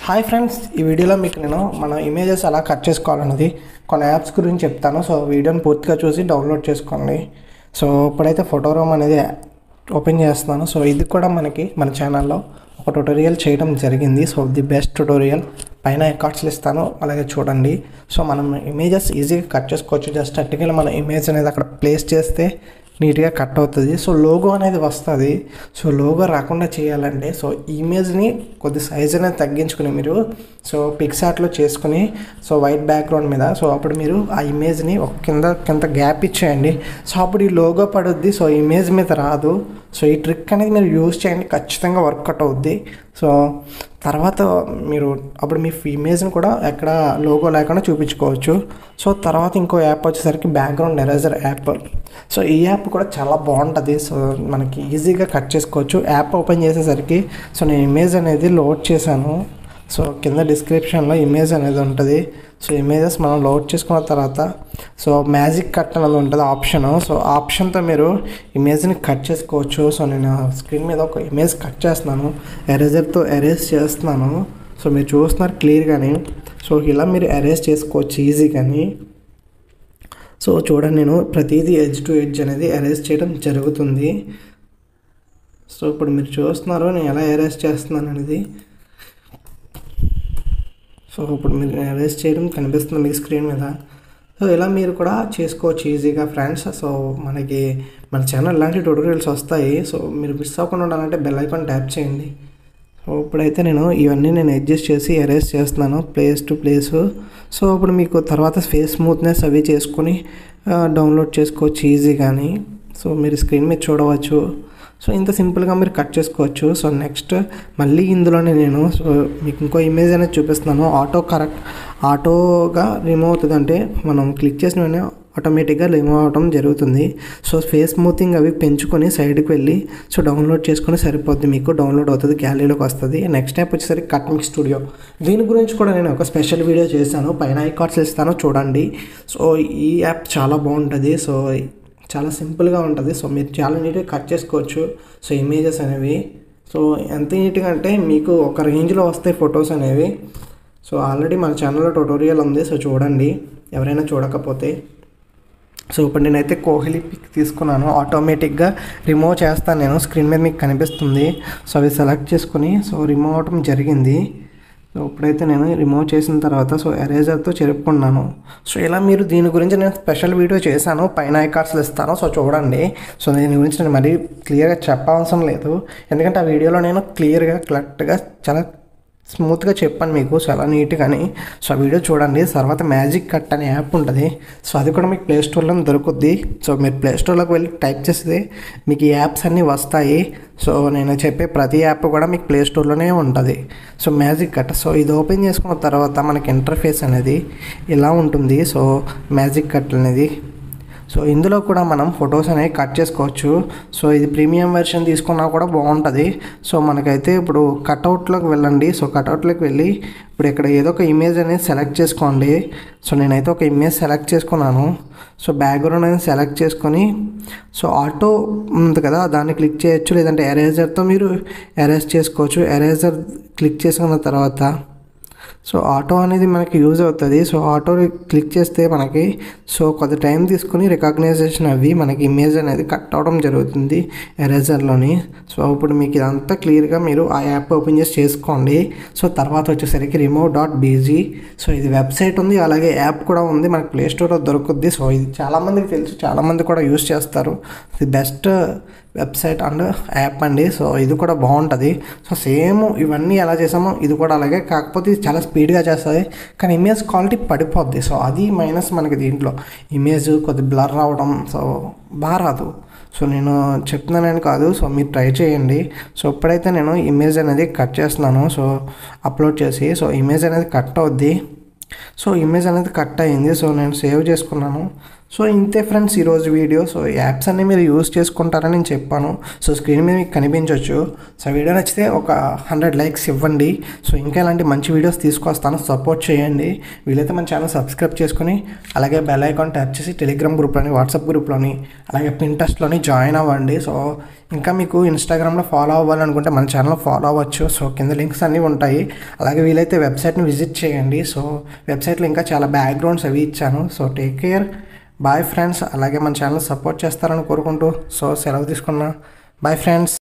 hi friends ఈ వీడియోలో మీకు నేను మన ఇమేజెస్ ఎలా కట్ చేసుకోవాలన్నది కొన్ని యాప్స్ గురించి చెప్తాను సో వీడియోని పూర్తిగా చూసి డౌన్లోడ్ చేసుకోండి సో ఇప్పుడైతే ఫోటోరోమ్ అనేది ఓపెన్ చేస్తున్నాను సో ఇది కూడా మనకి మన ఛానల్లో ఒక ట్యుటోరియల్ చేయడం జరిగింది సో ది బెస్ట్ ట్యుటోరియల్ పైన కార్డ్స్లు ఇస్తాను అలాగే చూడండి సో మనం ఇమేజెస్ ఈజీగా కట్ చేసుకోవచ్చు జస్ట్ అట్టికెళ్ళి మన ఇమేజ్ అనేది అక్కడ ప్లేస్ చేస్తే నీట్గా కట్ అవుతుంది సో లోగో అనేది వస్తుంది సో లోగో రాకుండా చేయాలంటే సో ఇమేజ్ని కొద్ది సైజ్ అనేది తగ్గించుకుని మీరు సో పిక్సార్ట్లో చేసుకుని సో వైట్ బ్యాక్గ్రౌండ్ మీద సో అప్పుడు మీరు ఆ ఇమేజ్ని ఒక కింద కింద గ్యాప్ ఇచ్చేయండి సో అప్పుడు ఈ లోగో పడుద్ది సో ఇమేజ్ మీద రాదు సో ఈ ట్రిక్ అనేది మీరు యూజ్ చేయండి ఖచ్చితంగా వర్కౌట్ అవుద్ది సో తర్వాత మీరు అప్పుడు మీ ఇమేజ్ని కూడా ఎక్కడ లోగో లేకుండా చూపించుకోవచ్చు సో తర్వాత ఇంకో యాప్ వచ్చేసరికి బ్యాక్గ్రౌండ్ ఎరేజర్ యాప్ సో ఈ యాప్ కూడా చాలా బాగుంటుంది సో మనకి ఈజీగా కట్ చేసుకోవచ్చు యాప్ ఓపెన్ చేసేసరికి సో నేను ఇమేజ్ అనేది లోడ్ చేశాను సో కింద డిస్క్రిప్షన్లో ఇమేజ్ అనేది ఉంటుంది సో ఇమేజెస్ మనం లోడ్ చేసుకున్న తర్వాత సో మ్యాజిక్ కట్ అనేది ఉంటుంది ఆప్షన్ సో ఆప్షన్తో మీరు ఇమేజ్ని కట్ చేసుకోవచ్చు సో నేను స్క్రీన్ మీద ఒక ఇమేజ్ కట్ చేస్తున్నాను ఎరేజర్తో ఎరేజ్ చేస్తున్నాను సో మీరు చూస్తున్నారు క్లియర్గాని సో ఇలా మీరు ఎరేజ్ చేసుకోవచ్చు ఈజీగాని సో చూడండి నేను ప్రతిదీ ఎడ్జ్ టు ఎడ్జ్ అనేది ఎరేజ్ చేయడం జరుగుతుంది సో ఇప్పుడు మీరు చూస్తున్నారు నేను ఎలా ఎరేజ్ చేస్తున్నాను అనేది సో ఇప్పుడు మీరు ఎరేజ్ చేయడం కనిపిస్తుంది మీకు స్క్రీన్ మీద సో ఇలా మీరు కూడా చేసుకోవచ్చు ఈజీగా ఫ్రెండ్స్ సో మనకి మన ఛానల్ ఇలాంటి ట్యూటోరియల్స్ వస్తాయి సో మీరు మిస్ అవ్వకుండా ఉండాలంటే బెల్ ఐకాన్ ట్యాప్ చేయండి సో ఇప్పుడైతే నేను ఇవన్నీ నేను అడ్జస్ట్ చేసి ఎరేజ్ చేస్తున్నాను ప్లేస్ టు ప్లేస్ సో ఇప్పుడు మీకు తర్వాత ఫేస్ స్మూత్నెస్ అవి చేసుకొని డౌన్లోడ్ చేసుకోవచ్చు ఈజీగాని సో మీరు స్క్రీన్ మీద చూడవచ్చు సో ఇంత సింపుల్గా మీరు కట్ చేసుకోవచ్చు సో నెక్స్ట్ మళ్ళీ ఇందులోనే నేను సో మీకు ఇంకో ఇమేజ్ అనేది చూపిస్తున్నాను ఆటో కరెక్ట్ ఆటోగా రిమూవ్ అవుతుంది అంటే మనం క్లిక్ చేసిన వెంటనే ఆటోమేటిక్గా రిమూవ్ అవడం జరుగుతుంది సో ఫేస్ స్మూతింగ్ అవి పెంచుకొని సైడ్కి వెళ్ళి సో డౌన్లోడ్ చేసుకొని సరిపోద్ది మీకు డౌన్లోడ్ అవుతుంది గ్యాలరీలోకి వస్తుంది నెక్స్ట్ యాప్ వచ్చేసరికి కట్మిక్ స్టూడియో దీని గురించి కూడా నేను ఒక స్పెషల్ వీడియో చేశాను పైన ఐకార్డ్స్ ఇస్తాను చూడండి సో ఈ యాప్ చాలా బాగుంటుంది సో చాలా సింపుల్గా ఉంటుంది సో మీరు చాలా నీట్గా కట్ చేసుకోవచ్చు సో ఇమేజెస్ అనేవి సో ఎంత నీట్గా అంటే మీకు ఒక రేంజ్లో వస్తాయి ఫొటోస్ అనేవి సో ఆల్రెడీ మన ఛానల్లో ట్యూటోరియల్ ఉంది సో చూడండి ఎవరైనా చూడకపోతే సో ఇప్పుడు నేనైతే కోహ్లీ పిక్ తీసుకున్నాను ఆటోమేటిక్గా రిమూవ్ చేస్తాను నేను స్క్రీన్ మీద మీకు కనిపిస్తుంది సో అవి సెలెక్ట్ చేసుకుని సో రిమూవ్ అవటం జరిగింది సో ఇప్పుడైతే నేను రిమూవ్ చేసిన తర్వాత సో ఎరేజర్తో చెరుపుకున్నాను సో ఇలా మీరు దీని గురించి నేను స్పెషల్ వీడియో చేశాను పైన ఐకార్డ్స్లు ఇస్తాను సో చూడండి సో దీని గురించి నేను మరీ క్లియర్గా చెప్పవసరం లేదు ఎందుకంటే ఆ వీడియోలో నేను క్లియర్గా కరెక్ట్గా చాలా స్మూత్గా చెప్పాను మీకు చాలా నీట్గాని సో ఆ వీడియో చూడండి తర్వాత మ్యాజిక్ కట్ అనే యాప్ ఉంటుంది సో అది కూడా మీకు ప్లే స్టోర్లో దొరుకుద్ది సో మీరు ప్లే స్టోర్లోకి వెళ్ళి టైప్ చేస్తే మీకు ఈ యాప్స్ అన్నీ వస్తాయి సో నేను చెప్పే ప్రతి యాప్ కూడా మీకు ప్లే స్టోర్లోనే ఉంటుంది సో మ్యాజిక్ కట్ సో ఇది ఓపెన్ చేసుకున్న తర్వాత మనకి ఇంటర్ఫేస్ అనేది ఇలా ఉంటుంది సో మ్యాజిక్ కట్ అనేది సో ఇందులో కూడా మనం ఫొటోస్ అనేవి కట్ చేసుకోవచ్చు సో ఇది ప్రీమియం వెర్షన్ తీసుకున్నా కూడా బాగుంటుంది సో మనకైతే ఇప్పుడు కట్అవుట్లోకి వెళ్ళండి సో కట్అవుట్లోకి వెళ్ళి ఇప్పుడు ఇక్కడ ఏదో ఒక ఇమేజ్ అనేది సెలెక్ట్ చేసుకోండి సో నేనైతే ఒక ఇమేజ్ సెలెక్ట్ చేసుకున్నాను సో బ్యాక్గ్రౌండ్ అనేది సెలెక్ట్ చేసుకొని సో ఆటో ఉంది కదా దాన్ని క్లిక్ చేయొచ్చు లేదంటే ఎరేజర్తో మీరు ఎరేజ్ చేసుకోవచ్చు ఎరేజర్ క్లిక్ చేసుకున్న తర్వాత సో ఆటో అనేది మనకి యూజ్ అవుతుంది సో ఆటో క్లిక్ చేస్తే మనకి సో కొద్ది టైం తీసుకుని రికగ్నైజేషన్ అవి మనకి ఇమేజ్ అనేది కట్ అవడం జరుగుతుంది ఎరేజర్లోని సో ఇప్పుడు మీకు ఇదంతా క్లియర్గా మీరు ఆ యాప్ ఓపెన్ చేసి చేసుకోండి సో తర్వాత వచ్చేసరికి రిమూవ్ డాట్ బీజీ సో ఇది వెబ్సైట్ ఉంది అలాగే యాప్ కూడా ఉంది మనకి ప్లే స్టోర్లో దొరుకుద్ది సో ఇది చాలామందికి తెలుసు చాలామంది కూడా యూజ్ చేస్తారు ఇది బెస్ట్ వెబ్సైట్ అండ్ యాప్ అండి సో ఇది కూడా బాగుంటుంది సో సేమ్ ఇవన్నీ ఎలా చేసామో ఇది కూడా అలాగే కాకపోతే ఇది చాలా స్పీడ్గా చేస్తుంది కానీ ఇమేజ్ క్వాలిటీ పడిపోద్ది సో అది మైనస్ మనకి దీంట్లో ఇమేజ్ కొద్ది బ్లర్ రావడం సో బాగా రాదు సో నేను చెప్తున్నానని కాదు సో మీరు ట్రై చేయండి సో ఇప్పుడైతే నేను ఇమేజ్ అనేది కట్ చేస్తున్నాను సో అప్లోడ్ చేసి సో ఇమేజ్ అనేది కట్ అవుద్ది సో ఇమేజ్ అనేది కట్ అయింది సో నేను సేవ్ చేసుకున్నాను సో ఇంతే ఫ్రెండ్స్ ఈరోజు వీడియో సో ఈ యాప్స్ అన్నీ మీరు యూస్ చేసుకుంటారని నేను చెప్పాను సో స్క్రీన్ మీద మీకు కనిపించవచ్చు సో వీడియో నచ్చితే ఒక హండ్రెడ్ లైక్స్ ఇవ్వండి సో ఇంకా ఇలాంటి మంచి వీడియోస్ తీసుకొస్తాను సపోర్ట్ చేయండి వీలైతే మన ఛానల్ సబ్స్క్రైబ్ చేసుకుని అలాగే బెల్ ఐకాన్ ట్యాప్ చేసి టెలిగ్రామ్ గ్రూప్లోని వాట్సాప్ గ్రూప్లోని అలాగే పింటెస్ట్లోని జాయిన్ అవ్వండి సో ఇంకా మీకు ఇన్స్టాగ్రామ్లో ఫాలో అవ్వాలనుకుంటే మన ఛానల్ ఫాలో అవ్వచ్చు సో కింద లింక్స్ అన్నీ ఉంటాయి అలాగే వీలైతే వెబ్సైట్ని విజిట్ చేయండి సో వెబ్సైట్లో ఇంకా చాలా బ్యాక్గ్రౌండ్స్ అవి ఇచ్చాను so take care bye friends అలాగే మన ఛానల్ సపోర్ట్ చేస్తారని కోరుకుంటూ సో సెలవు తీసుకున్నా బాయ్ ఫ్రెండ్స్